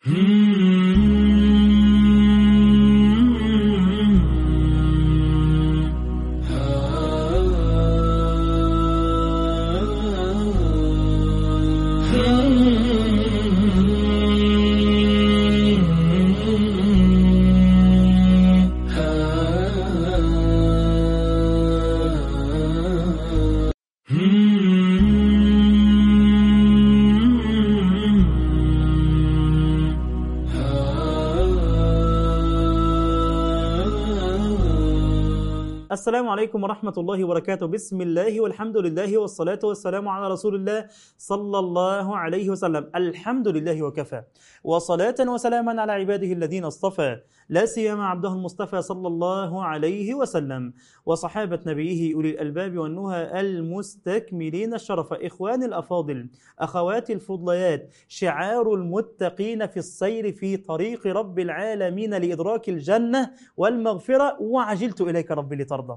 السلام عليكم ورحمة الله وبركاته بسم الله والحمد لله والصلاة والسلام على رسول الله صلى الله عليه وسلم الحمد لله وكفى وصلاة وسلاما على عباده الذين اصطفى لا سيما عبده المصطفى صلى الله عليه وسلم وصحابة نبيه أولي الألباب والنهى المستكملين الشرف إخوان الأفاضل أخواتي الفضليات شعار المتقين في السير في طريق رب العالمين لإدراك الجنة والمغفرة وعجلت إليك ربي لترضى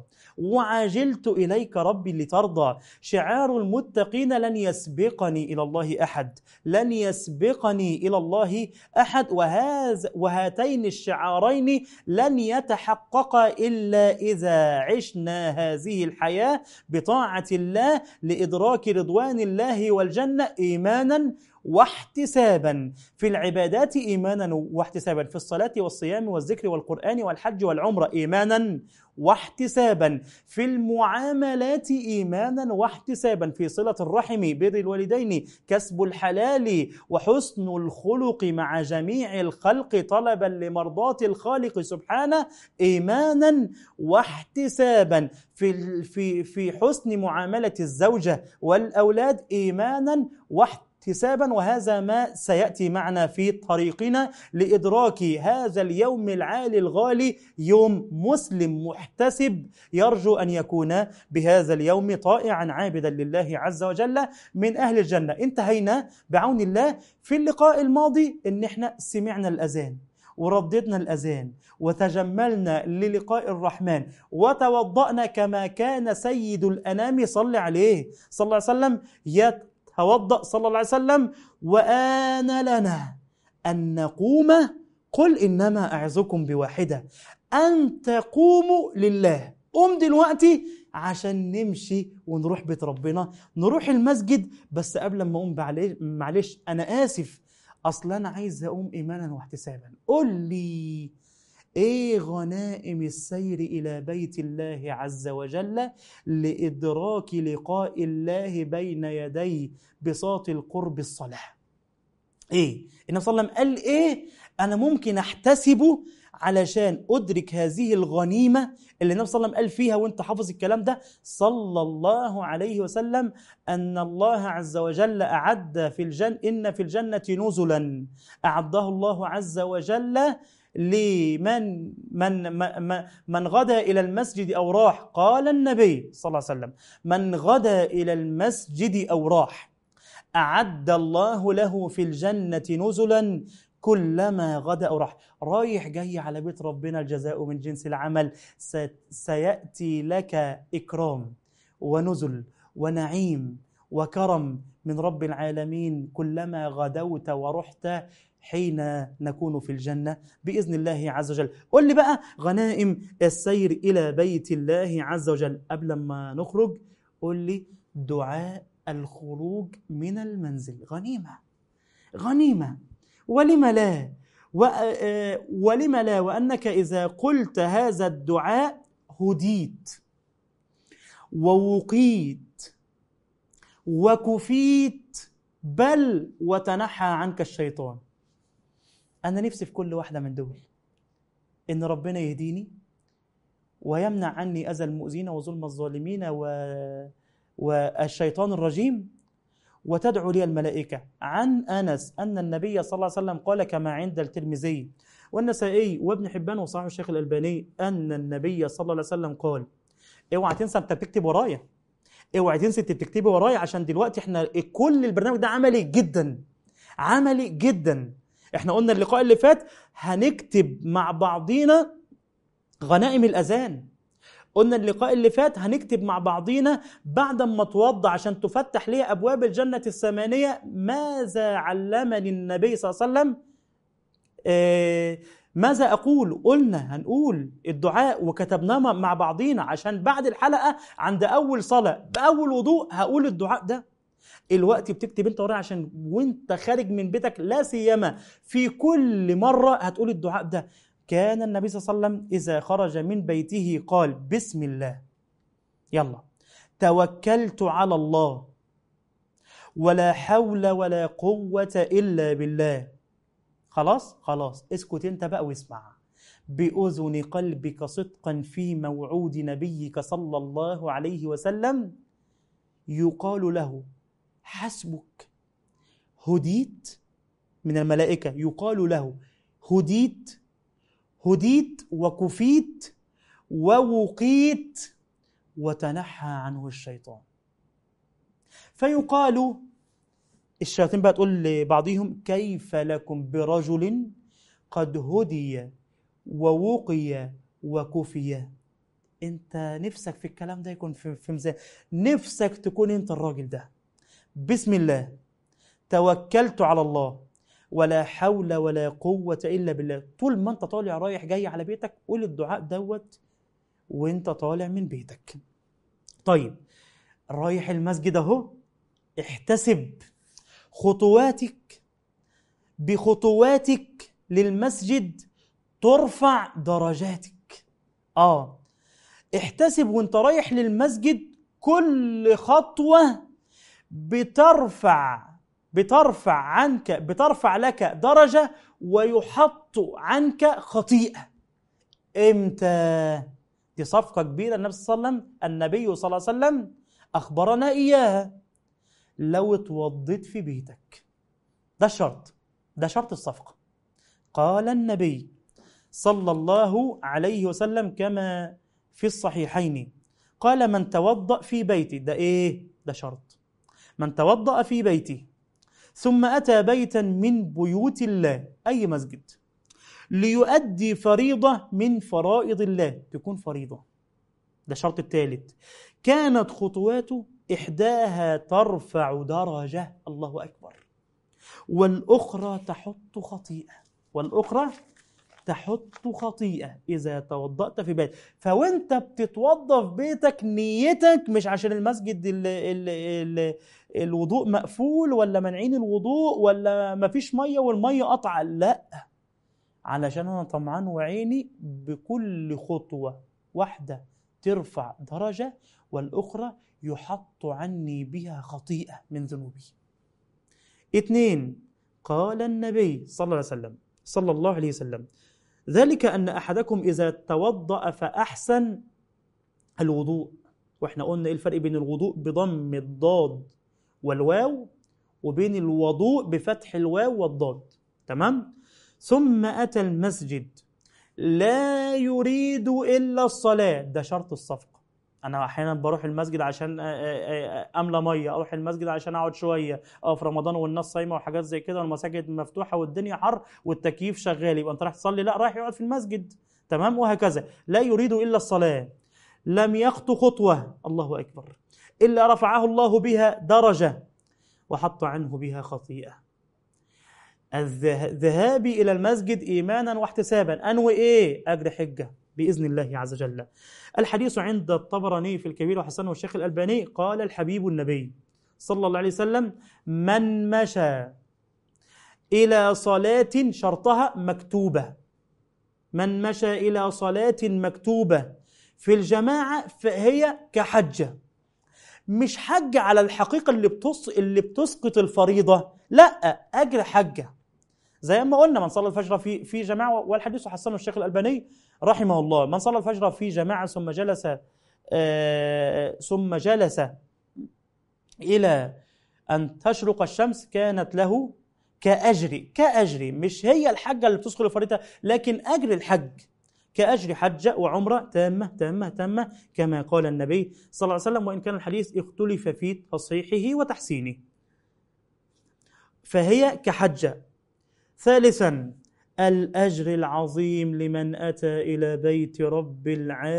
وعجلت إليك ربي لترضى شعار المتقين لن يسبقني إلى الله أحد لن يسبقني إلى الله أحد وهذا وهاتين الشعارين لن يتحققا إلا إذا عشنا هذه الحياة بطاعة الله لإدراك رضوان الله والجنة إيمانا واحتسابا في العبادات ايمانا واحتسابا في الصلاه والصيام والذكر والقران والحج والعمره ايمانا واحتسابا في المعاملات ايمانا واحتسابا في صله الرحم بر الوالدين كسب الحلال وحسن الخلق مع جميع الخلق طلبا لمرضاه الخالق سبحانه ايمانا واحتسابا في في في حسن معامله الزوجه والاولاد ايمانا واحتسابا احتسابا وهذا ما سياتي معنا في طريقنا لادراك هذا اليوم العالي الغالي يوم مسلم محتسب يرجو ان يكون بهذا اليوم طائعا عابدا لله عز وجل من اهل الجنه انتهينا بعون الله في اللقاء الماضي ان احنا سمعنا الاذان ورددنا الاذان وتجملنا للقاء الرحمن وتوضانا كما كان سيد الانام صلى عليه صلى الله عليه وسلم يت توضأ صلى الله عليه وسلم وآن لنا أن نقوم قل إنما أعظكم بواحدة أن تقوموا لله قوم دلوقتي عشان نمشي ونروح بيت ربنا نروح المسجد بس قبل ما أقوم معلش أنا آسف أصل أنا عايز أقوم إيمانا واحتسابا قل لي ايه غنائم السير الى بيت الله عز وجل لادراك لقاء الله بين يدي بساط القرب الصلاه ايه النبي صلى الله عليه وسلم قال ايه انا ممكن احتسبه علشان ادرك هذه الغنيمه اللي النبي صلى الله عليه وسلم قال فيها وانت حافظ الكلام ده صلى الله عليه وسلم ان الله عز وجل اعد في الجنه ان في الجنه نزلا اعده الله عز وجل لمن من من, من غدا الى المسجد او راح قال النبي صلى الله عليه وسلم من غدا الى المسجد او راح اعد الله له في الجنه نزلا كلما غدا او راح رايح جاي على بيت ربنا الجزاء من جنس العمل سياتي لك اكرام ونزل ونعيم وكرم من رب العالمين كلما غدوت ورحت حين نكون في الجنة بإذن الله عز وجل قل لي بقى غنائم السير إلى بيت الله عز وجل قبل ما نخرج قل لي دعاء الخروج من المنزل غنيمة غنيمة ولم لا ولم لا وأنك إذا قلت هذا الدعاء هديت ووقيت وكفيت بل وتنحى عنك الشيطان أنا نفسي في كل واحدة من دول إن ربنا يهديني ويمنع عني أذى المؤذين وظلم الظالمين و... والشيطان الرجيم وتدعو لي الملائكة عن أنس أن النبي صلى الله عليه وسلم قال كما عند الترمذي والنسائي وابن حبان وصحيح الشيخ الألباني أن النبي صلى الله عليه وسلم قال اوعى تنسى انت بتكتب ورايا اوعى تنسى انت بتكتبي ورايا عشان دلوقتي احنا كل البرنامج ده عملي جدا عملي جدا احنا قلنا اللقاء اللي فات هنكتب مع بعضينا غنائم الاذان قلنا اللقاء اللي فات هنكتب مع بعضينا بعد ما توضى عشان تفتح لي ابواب الجنه الثمانيه ماذا علمني النبي صلى الله عليه وسلم آه ماذا أقول؟ قلنا هنقول الدعاء وكتبناه مع بعضينا عشان بعد الحلقة عند أول صلاة بأول وضوء هقول الدعاء ده الوقت بتكتب انت ورايا عشان وانت خارج من بيتك لا سيما في كل مرة هتقول الدعاء ده كان النبي صلى الله عليه وسلم إذا خرج من بيته قال بسم الله يلا توكلت على الله ولا حول ولا قوة إلا بالله خلاص خلاص اسكت انت بقى واسمع بأذن قلبك صدقا في موعود نبيك صلى الله عليه وسلم يقال له حسبك هديت من الملائكة يقال له هديت هديت وكفيت ووقيت وتنحى عنه الشيطان فيقال الشياطين بقى تقول لبعضهم كيف لكم برجل قد هدي ووقي وكفي انت نفسك في الكلام ده يكون في, في مزاج نفسك تكون انت الراجل ده بسم الله توكلت على الله ولا حول ولا قوة إلا بالله طول ما أنت طالع رايح جاي على بيتك قول الدعاء دوت وأنت طالع من بيتك طيب رايح المسجد أهو احتسب خطواتك بخطواتك للمسجد ترفع درجاتك اه احتسب وانت رايح للمسجد كل خطوه بترفع بترفع عنك بترفع لك درجه ويحط عنك خطيئه امتى دي صفقه كبيره النبي صلى الله عليه وسلم النبي صلى الله عليه وسلم اخبرنا اياها لو اتوضيت في بيتك ده الشرط ده شرط الصفقه قال النبي صلى الله عليه وسلم كما في الصحيحين قال من توضأ في بيته ده ايه ده شرط من توضأ في بيته ثم أتى بيتا من بيوت الله أي مسجد ليؤدي فريضة من فرائض الله تكون فريضة ده الشرط الثالث كانت خطواته إحداها ترفع درجة الله أكبر والأخرى تحط خطيئة والأخرى تحط خطيئة إذا توضأت في بيت فوانت بتتوضأ في بيتك نيتك مش عشان المسجد ال ال ال الوضوء مقفول ولا منعين الوضوء ولا مفيش مية والمية قطع لا علشان أنا طمعان وعيني بكل خطوة واحدة ترفع درجة والأخرى يحط عني بها خطيئة من ذنوبي اثنين قال النبي صلى الله عليه وسلم صلى الله عليه وسلم ذلك أن أحدكم إذا توضأ فأحسن الوضوء وإحنا قلنا إيه الفرق بين الوضوء بضم الضاد والواو وبين الوضوء بفتح الواو والضاد تمام ثم أتى المسجد لا يريد إلا الصلاة ده شرط الصفقة انا احيانا بروح المسجد عشان املى ميه اروح المسجد عشان اقعد شويه اه في رمضان والناس صايمه وحاجات زي كده والمساجد مفتوحه والدنيا حر والتكييف شغال يبقى انت رايح تصلي لا رايح يقعد في المسجد تمام وهكذا لا يريد الا الصلاه لم يخط خطوه الله اكبر الا رفعه الله بها درجه وحط عنه بها خطيئه الذهاب الى المسجد ايمانا واحتسابا انوي ايه اجر حجه باذن الله عز وجل. الحديث عند الطبراني في الكبير وحسنه الشيخ الالباني قال الحبيب النبي صلى الله عليه وسلم من مشى الى صلاه شرطها مكتوبه من مشى الى صلاه مكتوبه في الجماعه فهي كحجه مش حج على الحقيقه اللي بتص... اللي بتسقط الفريضه لا اجر حجه زي ما قلنا من صلى الفجر في في جماعه والحديث حسنه الشيخ الالباني رحمه الله من صلى الفجر في جماعه ثم جلس آه ثم جلس الى ان تشرق الشمس كانت له كاجر كاجر مش هي الحجه اللي بتسقط الفريضه لكن اجر الحج كأجر حجة وعمرة تامة تامة تامة كما قال النبي صلى الله عليه وسلم وإن كان الحديث اختلف في تصحيحه وتحسينه فهي كحجة ثالثا الاجر العظيم لمن اتى الى بيت رب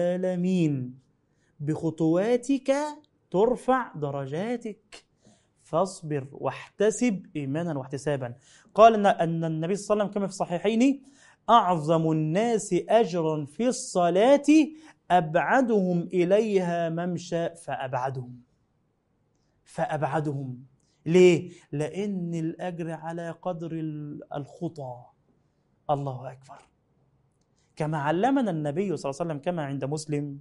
العالمين بخطواتك ترفع درجاتك فاصبر واحتسب إيمانا واحتسابا قال أن- أن النبي صلى الله عليه وسلم كما في الصحيحين أعظم الناس أجرا في الصلاة أبعدهم إليها ممشى فأبعدهم فأبعدهم ليه؟ لأن الأجر على قدر ال- الخطى الله أكبر كما علمنا النبي صلى الله عليه وسلم كما عند مسلم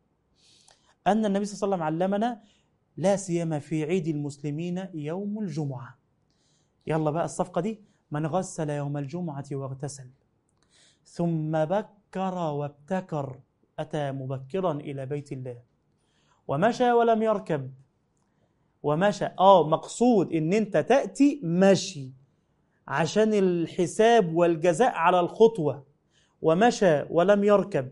أن النبي صلى الله عليه وسلم علمنا لا سيما في عيد المسلمين يوم الجمعة يلا بقى الصفقة دي من غسل يوم الجمعة واغتسل ثم بكر وابتكر أتى مبكرا إلى بيت الله ومشى ولم يركب ومشى اه مقصود ان انت تأتي مشي عشان الحساب والجزاء على الخطوة ومشى ولم يركب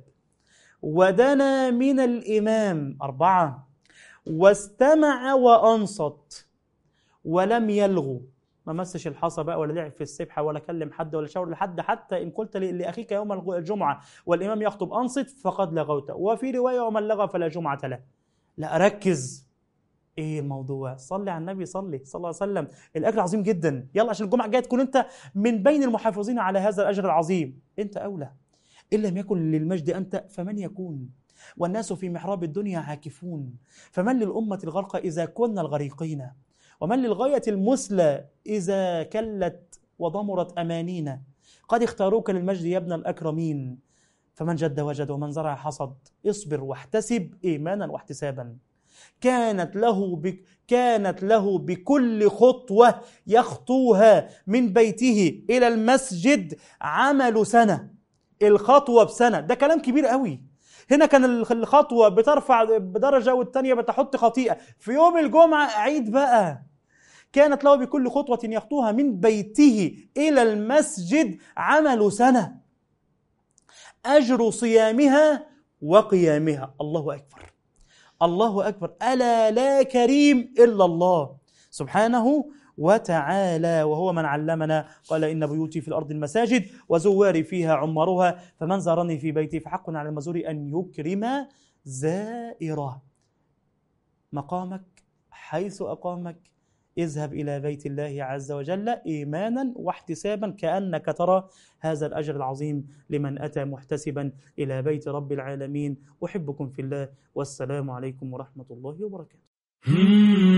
ودنا من الإمام أربعة واستمع وأنصت ولم يلغو ما مسش الحصى بقى ولا لعب في السبحة ولا كلم حد ولا شاور لحد حتى إن قلت ل- لأخيك يوم الغ- الجمعة والإمام يخطب أنصت فقد لغوت وفي رواية ومن لغى فلا جمعة له لا ركز ايه الموضوع صلي على النبي صلي صلى الله عليه وسلم الاجر عظيم جدا يلا عشان الجمعه الجايه تكون انت من بين المحافظين على هذا الاجر العظيم انت اولى ان لم يكن للمجد انت فمن يكون والناس في محراب الدنيا عاكفون فمن للامه الغرق اذا كنا الغريقين ومن للغايه المثلى اذا كلت وضمرت امانينا قد اختاروك للمجد يا ابن الاكرمين فمن جد وجد ومن زرع حصد اصبر واحتسب ايمانا واحتسابا كانت له بك كانت له بكل خطوة يخطوها من بيته إلى المسجد عمل سنة الخطوة بسنة ده كلام كبير قوي هنا كان الخ- الخطوة بترفع بدرجة والتانية بتحط خطيئة في يوم الجمعة عيد بقى كانت له بكل خطوة يخطوها من بيته إلى المسجد عمل سنة أجر صيامها وقيامها الله أكبر الله أكبر ألا لا كريم إلا الله سبحانه وتعالى وهو من علمنا قال إن بيوتي في الأرض المساجد وزواري فيها عمرها فمن زارني في بيتي فحق على المزور أن يكرم زائره مقامك حيث أقامك اذهب إلى بيت الله عز وجل إيمانا واحتسابا كأنك ترى هذا الأجر العظيم لمن أتى محتسبا إلى بيت رب العالمين أحبكم في الله والسلام عليكم ورحمة الله وبركاته